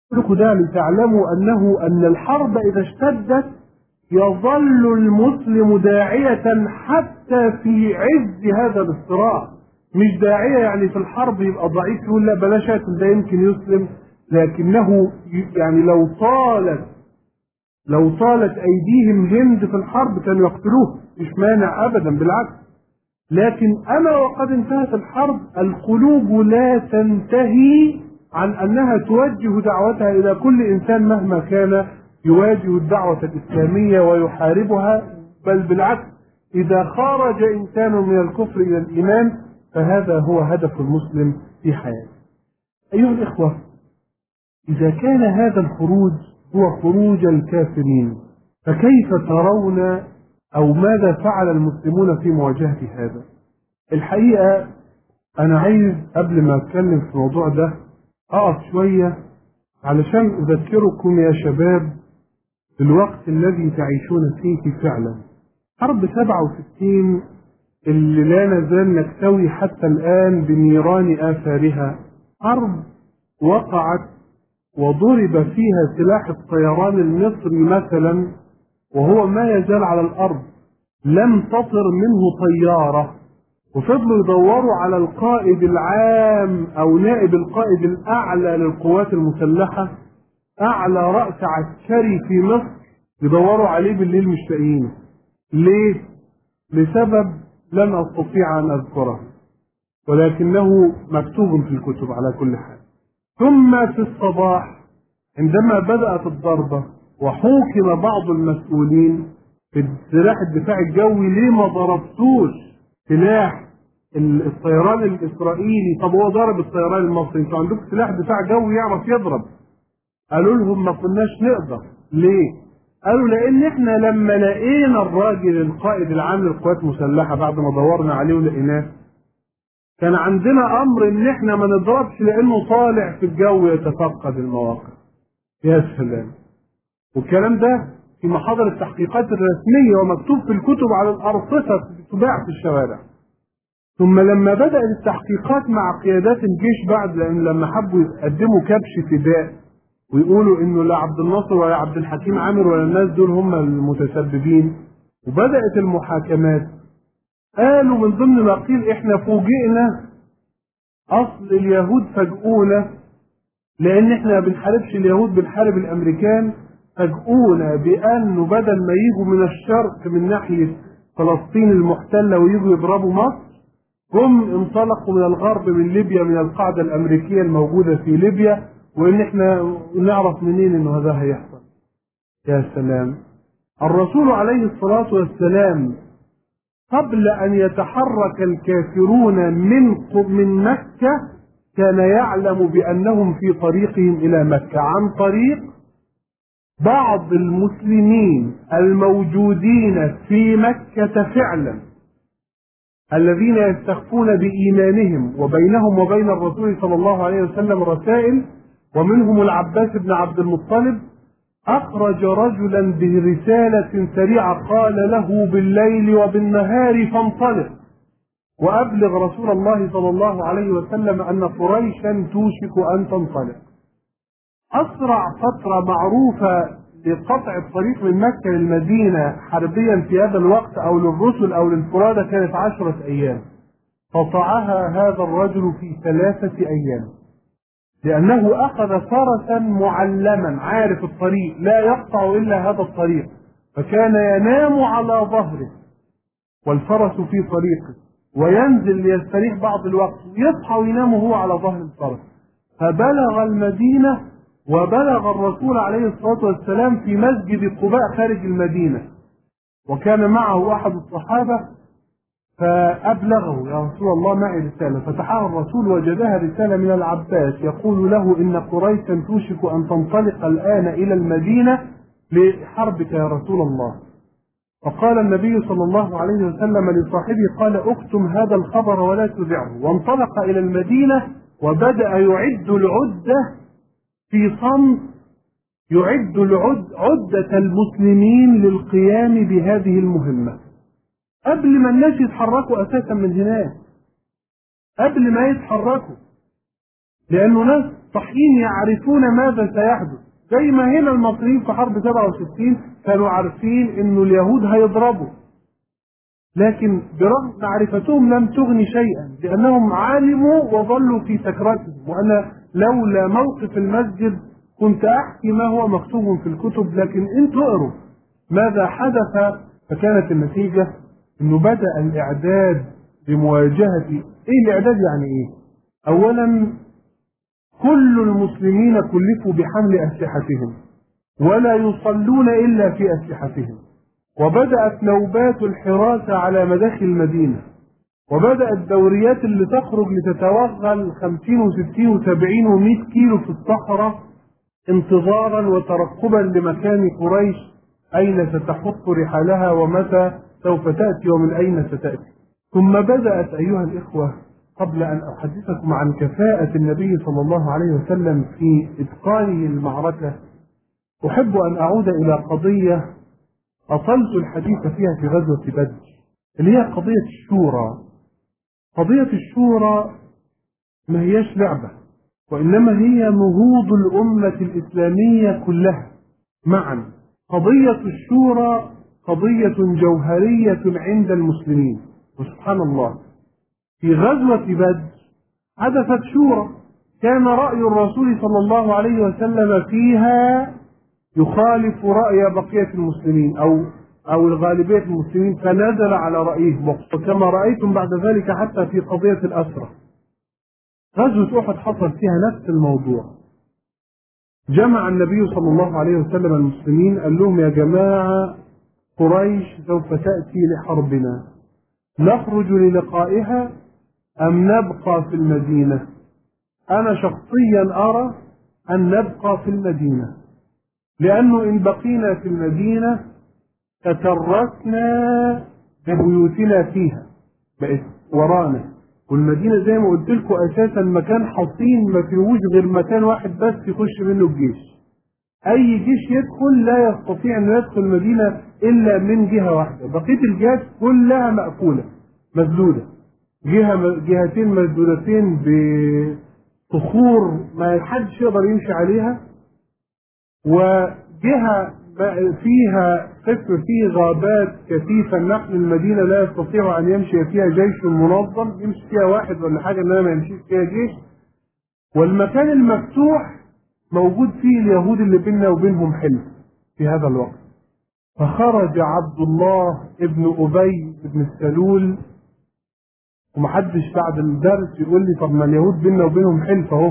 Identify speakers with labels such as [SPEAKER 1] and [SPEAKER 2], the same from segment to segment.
[SPEAKER 1] لكم ده لتعلموا أنه أن الحرب إذا اشتدت يظل المسلم داعية حتى في عز هذا الاصطراع مش داعية يعني في الحرب يبقى ضعيف يقول لا بلاش ده يمكن يسلم لكنه يعني لو طالت لو طالت أيديهم هند في الحرب كانوا يقتلوه مش مانع أبدا بالعكس لكن أما وقد انتهت الحرب القلوب لا تنتهي عن أنها توجه دعوتها إلى كل إنسان مهما كان يواجه الدعوة الإسلامية ويحاربها بل بالعكس إذا خرج إنسان من الكفر إلى الإيمان فهذا هو هدف المسلم في حياته. أيها الإخوة إذا كان هذا الخروج هو خروج الكافرين فكيف ترون أو ماذا فعل المسلمون في مواجهة هذا؟ الحقيقة أنا عايز قبل ما أتكلم في الموضوع ده أقف شوية علشان أذكركم يا شباب بالوقت الذي تعيشون فيه فعلا حرب 67 اللي لا نزال نكتوي حتى الآن بنيران آثارها حرب وقعت وضرب فيها سلاح الطيران المصري مثلا وهو ما يزال على الأرض لم تطر منه طيارة وفضلوا يدوروا على القائد العام أو نائب القائد الأعلى للقوات المسلحة أعلى رأس عسكري في مصر يدوروا عليه بالليل مش لاقيينه ليه؟ لسبب لن أستطيع أن أذكره ولكنه مكتوب في الكتب على كل حال ثم في الصباح عندما بدأت الضربة وحوكم بعض المسؤولين في سلاح الدفاع الجوي ليه ما ضربتوش سلاح الطيران الإسرائيلي طب هو ضرب الطيران المصري انتوا عندكم سلاح دفاع جوي يعرف يضرب قالوا لهم ما كناش نقدر ليه؟ قالوا لان احنا لما لقينا الراجل القائد العام للقوات المسلحه بعد ما دورنا عليه ولقيناه كان عندنا امر ان احنا ما نضربش لانه طالع في الجو يتفقد المواقع يا سلام والكلام ده في محاضر التحقيقات الرسميه ومكتوب في الكتب على الارصفه تباع في الشوارع ثم لما بدات التحقيقات مع قيادات الجيش بعد لان لما حبوا يقدموا كبش فداء ويقولوا انه لا عبد الناصر ولا عبد الحكيم عامر ولا الناس دول هم المتسببين وبدات المحاكمات قالوا من ضمن ما قيل احنا فوجئنا اصل اليهود فاجئونا لان احنا ما بنحاربش اليهود بنحارب الامريكان فاجئونا بانه بدل ما يجوا من الشرق من ناحيه فلسطين المحتله ويجوا يضربوا مصر هم انطلقوا من الغرب من ليبيا من القاعده الامريكيه الموجوده في ليبيا وان احنا نعرف منين انه هذا هيحصل يا سلام الرسول عليه الصلاه والسلام قبل ان يتحرك الكافرون من من مكه كان يعلم بانهم في طريقهم الى مكه عن طريق بعض المسلمين الموجودين في مكه فعلا الذين يستخفون بايمانهم وبينهم وبين الرسول صلى الله عليه وسلم رسائل ومنهم العباس بن عبد المطلب أخرج رجلا برسالة سريعة قال له بالليل وبالنهار فانطلق وأبلغ رسول الله صلى الله عليه وسلم أن قريشا توشك أن تنطلق أسرع فترة معروفة لقطع الطريق من مكة للمدينة حربيا في هذا الوقت أو للرسل أو للفرادة كانت عشرة أيام قطعها هذا الرجل في ثلاثة أيام لأنه أخذ فرسا معلما عارف الطريق لا يقطع إلا هذا الطريق فكان ينام على ظهره والفرس في طريقه وينزل ليستريح بعض الوقت يصحى وينام هو على ظهر الفرس فبلغ المدينة وبلغ الرسول عليه الصلاة والسلام في مسجد قباء خارج المدينة وكان معه أحد الصحابة فأبلغه يا رسول الله معي رسالة فتحها الرسول وجدها رسالة من العباس يقول له إن قريشا توشك أن تنطلق الآن إلى المدينة لحربك يا رسول الله فقال النبي صلى الله عليه وسلم لصاحبه قال اكتم هذا الخبر ولا تذعه وانطلق إلى المدينة وبدأ يعد العدة في صمت يعد العد عدة المسلمين للقيام بهذه المهمة قبل ما الناس يتحركوا اساسا من هناك قبل ما يتحركوا لأنه ناس صحيين يعرفون ماذا سيحدث زي ما هنا المصريين في حرب 67 كانوا عارفين انه اليهود هيضربوا لكن برغم معرفتهم لم تغني شيئا لانهم علموا وظلوا في سكرتهم وانا لولا موقف المسجد كنت احكي ما هو مكتوب في الكتب لكن انتوا اقروا ماذا حدث فكانت النتيجه انه بدا الاعداد لمواجهه ايه الاعداد يعني ايه؟ اولا كل المسلمين كلفوا بحمل اسلحتهم ولا يصلون الا في اسلحتهم وبدات نوبات الحراسه على مداخل المدينه وبدات دوريات اللي تخرج لتتوغل 50 و60 و70 و100 كيلو في الصحراء انتظارا وترقبا لمكان قريش اين ستحط رحالها ومتى سوف تاتي ومن اين ستاتي ثم بدات ايها الاخوه قبل أن أحدثكم عن كفاءة النبي صلى الله عليه وسلم في إتقانه المعركة أحب أن أعود إلى قضية أطلت الحديث فيها في غزوة بدر اللي هي قضية الشورى قضية الشورى ما هياش لعبة وإنما هي نهوض الأمة الإسلامية كلها معا قضية الشورى قضية جوهرية عند المسلمين وسبحان الله في غزوة بدر حدثت شورى كان رأي الرسول صلى الله عليه وسلم فيها يخالف رأي بقية المسلمين أو أو الغالبية المسلمين فنزل على رأيه وكما رأيتم بعد ذلك حتى في قضية الأسرة غزوة أحد حصل فيها نفس الموضوع جمع النبي صلى الله عليه وسلم المسلمين قال لهم يا جماعة قريش سوف تأتي لحربنا نخرج للقائها أم نبقى في المدينة أنا شخصيا أرى أن نبقى في المدينة لأنه إن بقينا في المدينة تتركنا ببيوتنا فيها بقت ورانا والمدينة زي ما قلت لكم أساسا مكان حصين ما فيهوش غير مكان واحد بس يخش منه الجيش أي جيش يدخل لا يستطيع أن يدخل المدينة إلا من جهة واحدة بقية الجهات كلها مقفولة مسدودة جهة جهتين مسدودتين بصخور ما حدش يقدر يمشي عليها وجهة فيها قسم فيه غابات كثيفة النقل المدينة لا يستطيع أن يمشي فيها جيش منظم يمشي فيها واحد ولا حاجة إنما ما يمشيش فيها جيش والمكان المفتوح موجود فيه اليهود اللي بيننا وبينهم حلف في هذا الوقت فخرج عبد الله ابن أبي بن السلول ومحدش بعد الدرس يقول لي طب ما اليهود بيننا وبينهم حلف اهو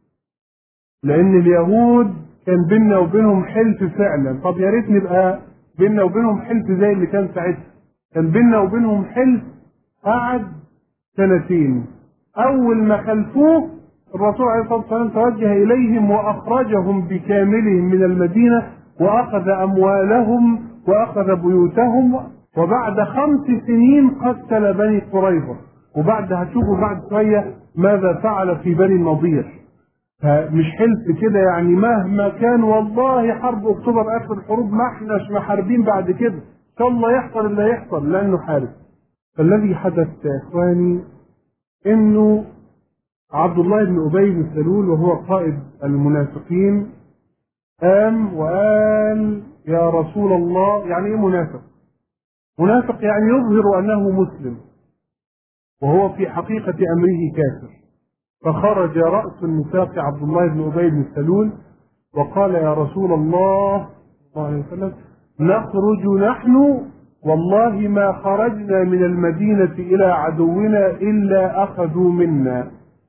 [SPEAKER 1] لان اليهود كان بيننا وبينهم حلف فعلا طب يا ريت نبقى بيننا وبينهم حلف زي اللي كان ساعتها كان بيننا وبينهم حلف قعد سنتين اول ما خلفوه الرسول عليه الصلاه والسلام توجه اليهم واخرجهم بكاملهم من المدينه واخذ اموالهم واخذ بيوتهم وبعد خمس سنين قتل بني قريظه وبعد هتشوفوا بعد شويه ماذا فعل في بني النضير فمش حلف كده يعني مهما كان والله حرب اكتوبر اخر الحروب ما احناش محاربين بعد كده ان شاء الله يحصل اللي يحصل لانه حارب فالذي حدث يا اخواني انه عبد الله بن ابي بن سلول وهو قائد المنافقين قام وقال يا رسول الله يعني ايه منافق؟ منافق يعني يظهر انه مسلم وهو في حقيقة أمره كافر فخرج رأس النفاق عبد الله بن أبي بن سلول وقال يا رسول الله صلى الله عليه وسلم نخرج نحن والله ما خرجنا من المدينة إلى عدونا إلا أخذوا منا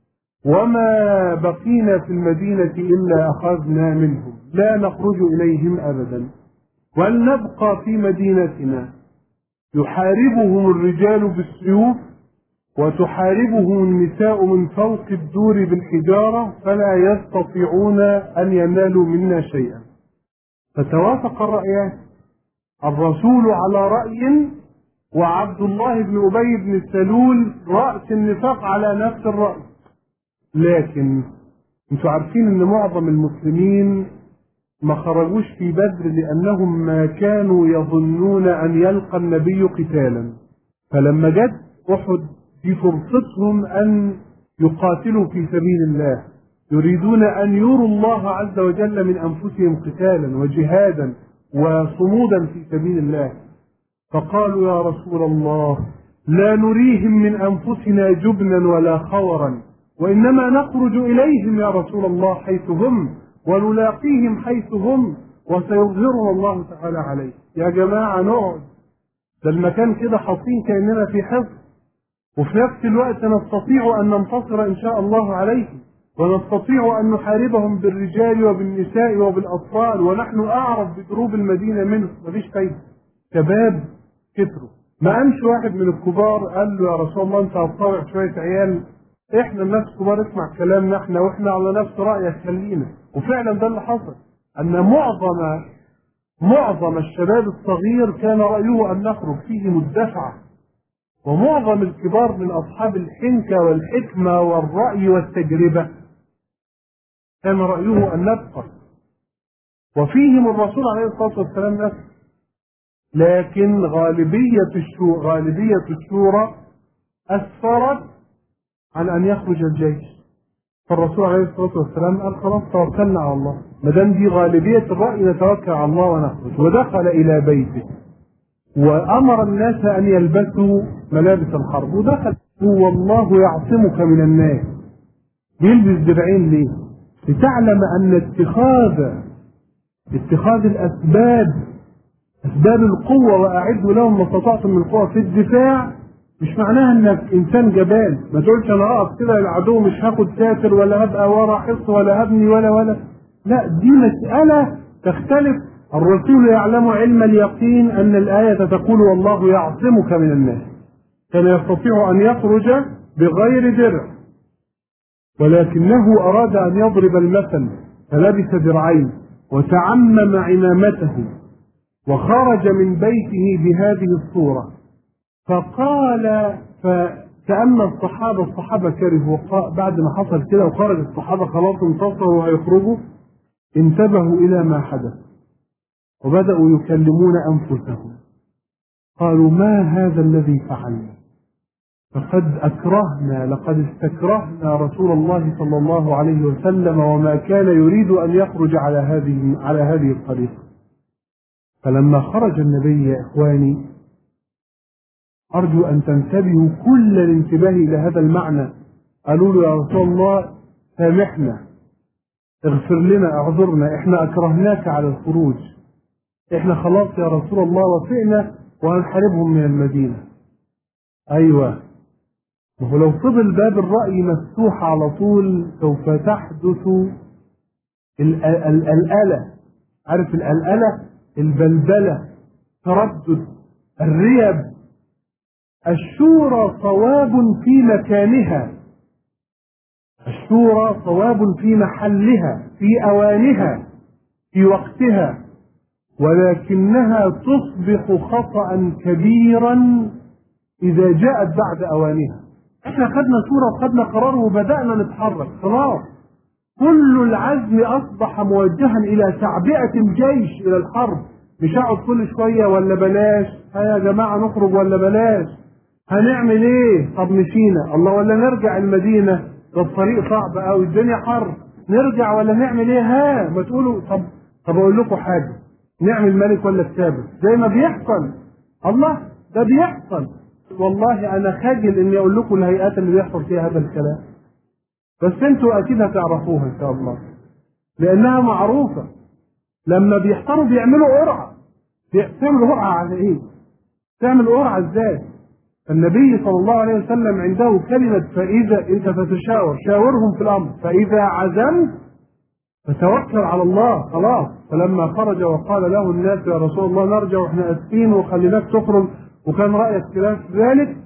[SPEAKER 1] وما بقينا في المدينة إلا أخذنا منهم لا نخرج إليهم أبدا ولنبقى في مدينتنا يحاربهم الرجال بالسيوف وتحاربهم النساء من فوق الدور بالحجارة فلا يستطيعون أن ينالوا منا شيئا فتوافق الرأيان الرسول على رأي وعبد الله بن أبي بن سلول رأس النفاق على نفس الرأي لكن انتوا عارفين ان معظم المسلمين ما خرجوش في بدر لانهم ما كانوا يظنون ان يلقى النبي قتالا فلما جت احد في فرصتهم ان يقاتلوا في سبيل الله يريدون أن يروا الله عز وجل من أنفسهم قتالا وجهادا وصمودا في سبيل الله فقالوا يا رسول الله لا نريهم من أنفسنا جبنا ولا خورا وإنما نخرج إليهم يا رسول الله حيث هم ونلاقيهم حيث هم وسيظهرنا الله تعالى عليه يا جماعة نقعد ده المكان كده حاطين كأننا في حفظ وفي نفس الوقت نستطيع أن ننتصر إن شاء الله عليهم ونستطيع أن نحاربهم بالرجال وبالنساء وبالأطفال ونحن أعرف بدروب المدينة منه مفيش فايدة شباب كتروا ما قامش واحد من الكبار قال له يا رسول الله أنت هتطاوع شوية عيال احنا الناس كبار اسمع كلامنا احنا واحنا على نفس رأيك خلينا وفعلا ده اللي حصل أن معظم معظم الشباب الصغير كان رأيه أن نخرج فيه مدفعة ومعظم الكبار من أصحاب الحنكة والحكمة والرأي والتجربة كان رأيه أن نبقى وفيهم الرسول عليه الصلاة والسلام نفسه لكن غالبية الشورى غالبية الشورى أسفرت عن أن يخرج الجيش فالرسول عليه الصلاة والسلام قال خلاص توكلنا على الله ما دام دي غالبية الرأي نتوكل على الله ونخرج ودخل إلى بيته وأمر الناس أن يلبسوا ملابس الحرب ودخل هو الله يعصمك من الناس يلبس درعين ليه؟ لتعلم أن اتخاذ اتخاذ الأسباب أسباب القوة وأعدوا لهم ما استطعتم من قوة في الدفاع مش معناها انك انسان جبان ما تقولش انا اقف كده للعدو مش هاخد ساتر ولا هبقى ورا حص ولا هبني ولا ولا لا دي مسألة تختلف الرسول يعلم علم اليقين ان الآية تقول والله يعصمك من الناس كان يستطيع ان يخرج بغير درع ولكنه اراد ان يضرب المثل فلبس درعين وتعمم عمامته وخرج من بيته بهذه الصورة فقال فكأن الصحابة الصحابة كرهوا بعد ما حصل كده وخرج الصحابة خلاص انتصروا وهيخرجوا انتبهوا إلى ما حدث وبدأوا يكلمون أنفسهم قالوا ما هذا الذي فعلنا فقد أكرهنا لقد استكرهنا رسول الله صلى الله عليه وسلم وما كان يريد أن يخرج على هذه على هذه الطريقة فلما خرج النبي يا إخواني أرجو أن تنتبهوا كل الانتباه إلى هذا المعنى قالوا له يا رسول الله سامحنا اغفر لنا اعذرنا احنا أكرهناك على الخروج احنا خلاص يا رسول الله وفئنا وهنحاربهم من المدينة أيوة وهو لو فضل باب الرأي مفتوح على طول سوف تحدث الألألة عارف الألألة البلبلة تردد الريب الشورى صواب في مكانها الشورى صواب في محلها في اوانها في وقتها ولكنها تصبح خطا كبيرا اذا جاءت بعد اوانها احنا خدنا شورى وخدنا قرار وبدانا نتحرك خلاص كل العزم اصبح موجها الى تعبئه الجيش الى الحرب مش اقعد كل شويه ولا بلاش ها يا جماعه نخرج ولا بلاش هنعمل ايه طب مشينا الله ولا نرجع المدينة ده الطريق صعب قوي الدنيا حر نرجع ولا نعمل ايه ها ما تقولوا طب طب اقول لكم حاجة نعمل ملك ولا كتابة زي ما بيحصل الله ده بيحصل والله انا خاجل اني اقول لكم الهيئات اللي بيحصل فيها هذا الكلام بس انتوا اكيد هتعرفوها ان شاء الله لانها معروفة لما بيحصلوا بيعملوا قرعة بيعملوا قرعة على ايه تعمل قرعة ازاي فالنبي صلى الله عليه وسلم عنده كلمة فإذا أنت فتشاور شاورهم في الأمر فإذا عزمت فتوكل على الله خلاص فلما خرج وقال له الناس يا رسول الله نرجع واحنا اسفين وخليناك تخرج وكان رأيك خلاف ذلك